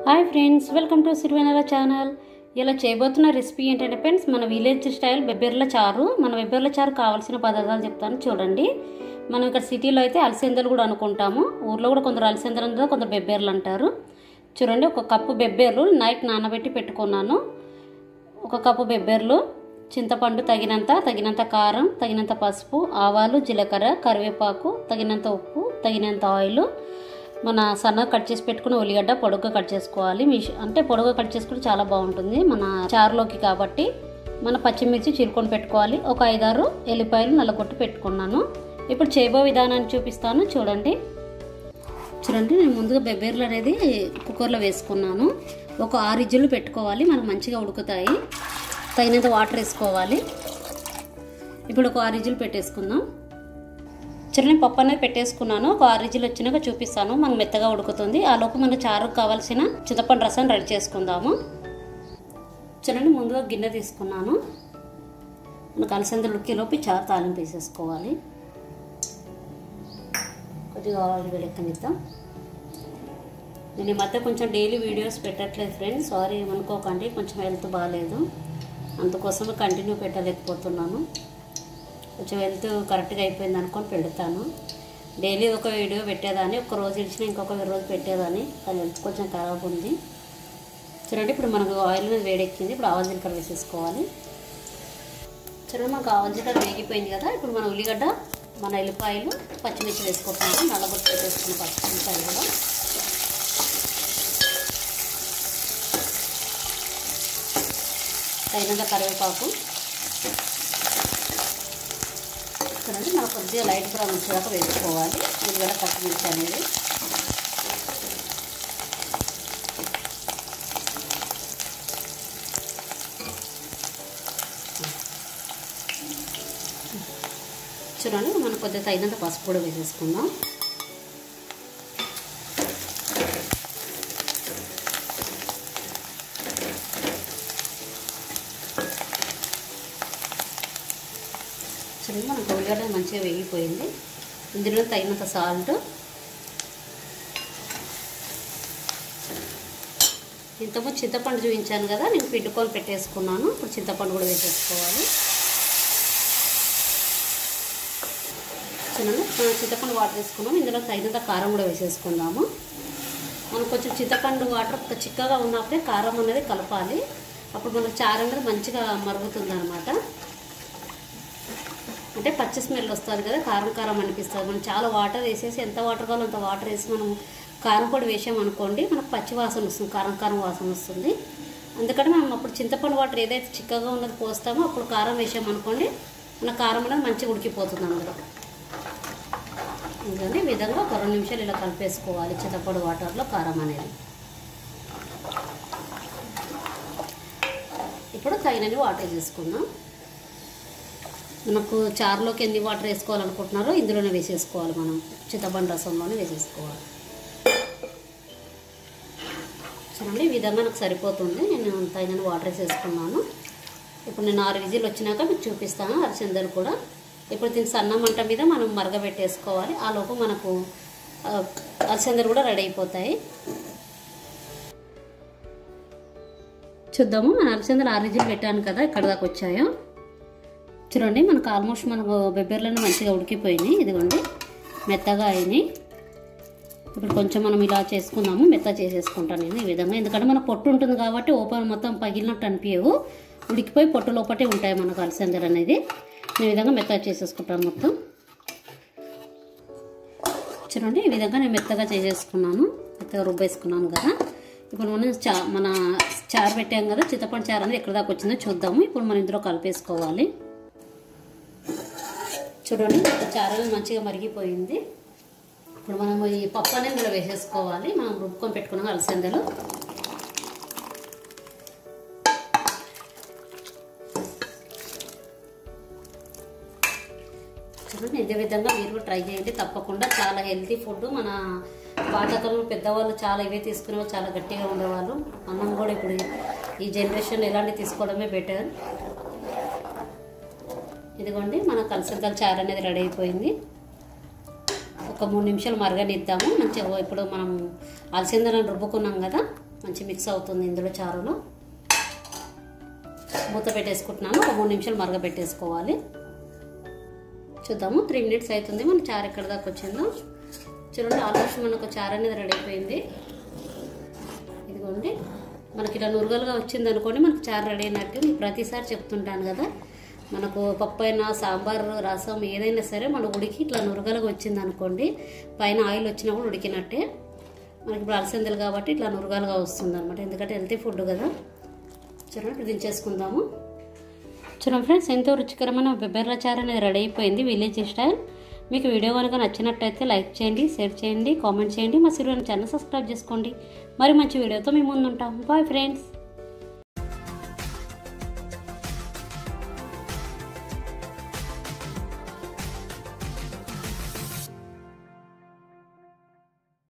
hi friends welcome to Sirivennela channel ఇలా చేయబోతున్న recipe ఏంటంటే ఫ్రెండ్స్ మన విలేజ్ స్టైల్ బెబ్బెర్ల చారు మన బెబ్బెర్ల చారు కావాల్సిన పదార్థాలు చెప్తాను చూడండి మనం ఇక్కడ సిటీలో అయితే అలసందలు కూడా అనుకుంటాము ఊర్లో కూడా కొందరు అలసందలు అంటారు కొందరు బెబ్బెర్లు అంటారు చూడండి ఒక కప్పు బెబ్బెర్లు నైట్ నానబెట్టి పెట్టుకున్నాను ఒక కప్పు బెబ్బెర్లు చింతపండు తగినంత తగినంత కారం తగినంత పసుపు ఆవాలు జీలకర్ర కరివేపాకు తగినంత ఉప్పు తగినంత ఆయిల్ మన సన్నగా కట్ చేసి పెట్టుకున్న ఉల్లిగడ్డ పొడుగ్గా కట్ చేసుకోవాలి మీ అంటే పొడుగ్గా కట్ చేసుకుంటే చాలా బాగుంటుంది మన చారులోకి కాబట్టి మన పచ్చిమిర్చి చీరుకొని పెట్టుకోవాలి ఒక ఐదారు ఎల్లిపాయలు నల్లగొట్టి పెట్టుకున్నాను ఇప్పుడు చేయబో విధానాన్ని చూపిస్తాను చూడండి చూడండి నేను ముందుగా బెబ్బేర్లు అనేది కుక్కర్లో వేసుకున్నాను ఒక ఆరు ఇజ్జులు పెట్టుకోవాలి మనకు మంచిగా ఉడుకుతాయి తగినంత వాటర్ వేసుకోవాలి ఇప్పుడు ఒక ఆరు ఇజ్జులు పెట్టేసుకుందాం చూడండి పప్పు అనేది పెట్టేసుకున్నాను ఒక ఆరు ఇజ్జులు వచ్చినాక చూపిస్తాను మనకు మెత్తగా ఉడుకుతుంది ఆ లోపు మన చారుకు కావాల్సిన చింతపండు రసం రెడీ చేసుకుందాము చూడండి ముందుగా గిన్నె తీసుకున్నాను మనకు అలసందలు ఉడికేలోపు చారు తాలింపు వేసేసుకోవాలి కొద్దిగా ఆయిల్ వేడెక్కనిద్దాం నేను ఈ మధ్య కొంచెం డైలీ వీడియోస్ పెట్టట్లేదు ఫ్రెండ్స్ సారీ ఏమనుకోకండి కొంచెం హెల్త్ బాగాలేదు అందుకోసం కంటిన్యూ పెట్టలేకపోతున్నాను కొంచెం హెల్త్ కరెక్ట్గా అయిపోయింది అనుకొని పెడతాను డైలీ ఒక వీడియో పెట్టేదాన్ని ఒక రోజు ఇచ్చిన ఇంకొక రోజు పెట్టేదాన్ని కానీ హెల్త్ కొంచెం ఖరాబ్ ఉంది చూడండి ఇప్పుడు మనకు ఆయిల్ మీద వేడెక్కింది ఇప్పుడు ఆవాల జీలకర్ర వేసేసుకోవాలి చూడండి మనకు ఆవాల జీలకర్ర వేగిపోయింది కదా ఇప్పుడు మన ఉల్లిగడ్డ మన ఎల్లిపాయలు పచ్చిమిర్చి వేసుకుంటాము నల్లగొట్టు పెట్టేసుకున్న పచ్చిమిరపాయలు కూడా తగినంత కరివేపాకు చూడండి మనం కొద్దిగా లైట్ బ్రౌన్ వచ్చేదాకా వేసుకోవాలి ఉల్లిగడ్డ పచ్చిమిర్చి అనేది చూడండి మనం కొద్దిగా తగినంత పసుపు కూడా వేసేసుకుందాం చూడండి మనకు ఉల్లిగడ్డ మంచిగా వేగిపోయింది ఇందులో తగినంత సాల్ట్ ఇంతకుముందు చింతపండు చూపించాను కదా నేను పిండుకొని పెట్టేసుకున్నాను ఇప్పుడు చింతపండు కూడా వేసేసుకోవాలి చూడండి మనం చింతపండు వాటర్ వేసుకున్నాము ఇందులో తగినంత కారం కూడా వేసేసుకుందాము మనం కొంచెం చింతపండు వాటర్ చిక్కగా ఉన్నప్పుడే కారం అనేది కలపాలి అప్పుడు మనకు చారు అనేది మంచిగా మరుగుతుంది అనమాట అంటే పచ్చి స్మెల్ వస్తుంది కదా కారం కారం అనిపిస్తుంది మనం చాలా వాటర్ వేసేసి ఎంత వాటర్ కావాలో అంత వాటర్ వేసి మనం కారం పొడి వేసామనుకోండి మనకు పచ్చి వాసన వస్తుంది కారం కారం వాసన వస్తుంది అందుకని మనం అప్పుడు చింతపండు వాటర్ ఏదైతే చిక్కగా ఉన్నది పోస్తామో అప్పుడు కారం వేసామనుకోండి మన కారం అనేది మంచిగా ఉడికిపోతుంది అందులో ఎందుకంటే ఈ విధంగా ఒక రెండు నిమిషాలు ఇలా కలిపేసుకోవాలి చింతపండు వాటర్లో కారం అనేది ఇప్పుడు తగినన్ని వాటర్ వేసేసుకుందాం మనకు చారులోకి ఎన్ని వాటర్ వేసుకోవాలనుకుంటున్నారో ఇందులోనే వేసేసుకోవాలి మనం చింతపండు రసంలోనే వేసేసుకోవాలి చూడండి ఈ విధంగా నాకు సరిపోతుంది నేను తగిన వాటర్ వేసేసుకున్నాను ఇప్పుడు నేను ఆరు విజిల్ వచ్చినాక మీకు చూపిస్తాను అరిసెందలు కూడా ఇప్పుడు దీని సన్న మంట మీద మనం మరగబెట్టేసుకోవాలి ఆ లోపు మనకు అరిసెందలు కూడా రెడీ అయిపోతాయి చూద్దాము మన అరిసెందలు ఆరు విజిల్ పెట్టాను కదా ఇక్కడ దాకా వచ్చాయో చూడండి మనకు ఆల్మోస్ట్ మనకు బెబ్బెర్లను మంచిగా ఉడికిపోయినాయి ఇదిగోండి మెత్తగా అయినాయి ఇప్పుడు కొంచెం మనం ఇలా చేసుకుందాము మెత్త చేసేసుకుంటాను నేను ఈ విధంగా ఎందుకంటే మన పొట్టు ఉంటుంది కాబట్టి ఓపెన్ మొత్తం పగిలినట్టు అనిపించవు ఉడికిపోయి పొట్టు లోపటే ఉంటాయి మనకు అలసందలు అనేది ఈ విధంగా మెత్తగా చేసేసుకుంటాను మొత్తం చూడండి ఈ విధంగా నేను మెత్తగా చేసేసుకున్నాను మెత్తగా రుబ్బేసుకున్నాను కదా ఇప్పుడు మనం చా మన చారు పెట్టాం కదా చింతపండు చారు అనేది ఎక్కడ దాకా వచ్చిందో చూద్దాము ఇప్పుడు మనం ఇందులో కలిపేసుకోవాలి చూడండి చారు మంచిగా మరిగిపోయింది ఇప్పుడు మనం ఈ పప్పు అనేది ఇందులో వేసేసుకోవాలి మనం రుబ్బుకొని పెట్టుకున్నాం అలసందలు చూడండి ఇదే విధంగా మీరు కూడా ట్రై చేయండి తప్పకుండా చాలా హెల్తీ ఫుడ్ మన పాతకాలంలో పెద్దవాళ్ళు చాలా ఇవే తీసుకునేవాళ్ళు చాలా గట్టిగా ఉండేవాళ్ళు అన్నం కూడా ఇప్పుడు ఈ జనరేషన్ ఎలాంటి తీసుకోవడమే బెటర్ ఇదిగోండి మన కలసంతల చారు అనేది రెడీ అయిపోయింది ఒక మూడు నిమిషాలు మరగనిద్దాము మంచిగా ఇప్పుడు మనం అలసిందలను రుబ్బుకున్నాం కదా మంచి మిక్స్ అవుతుంది ఇందులో చారులో మూత పెట్టేసుకుంటున్నాను ఒక మూడు నిమిషాలు మరగబెట్టేసుకోవాలి చూద్దాము త్రీ మినిట్స్ అవుతుంది మన చారు ఎక్కడ దాకా వచ్చిందో చూడండి ఆల్మోస్ట్ మనకు చారు అనేది రెడీ అయిపోయింది ఇదిగోండి మనకి ఇలా నురగలుగా వచ్చింది అనుకోండి మనకు చారు రెడీ అయినట్టు మీకు ప్రతిసారి చెప్తుంటాను కదా మనకు పప్పు అయినా సాంబార్ రసం ఏదైనా సరే మన ఉడికి ఇట్లా నురగలుగా వచ్చింది అనుకోండి పైన ఆయిల్ వచ్చినా కూడా ఉడికినట్టే మనకి ఇప్పుడు అలసందలు కాబట్టి ఇట్లా నురగాలుగా వస్తుంది అనమాట ఎందుకంటే హెల్తీ ఫుడ్ కదా చూడండి దించేసుకుందాము చూడండి ఫ్రెండ్స్ ఎంతో రుచికరమైన బెబ్బెర్ల చారు అనేది రెడీ అయిపోయింది విలేజ్ స్టైల్ మీకు వీడియో కనుక నచ్చినట్టయితే లైక్ చేయండి షేర్ చేయండి కామెంట్ చేయండి మా సిరివన్ ఛానల్ సబ్స్క్రైబ్ చేసుకోండి మరి మంచి వీడియోతో మేము ముందుంటాం బాయ్ ఫ్రెండ్స్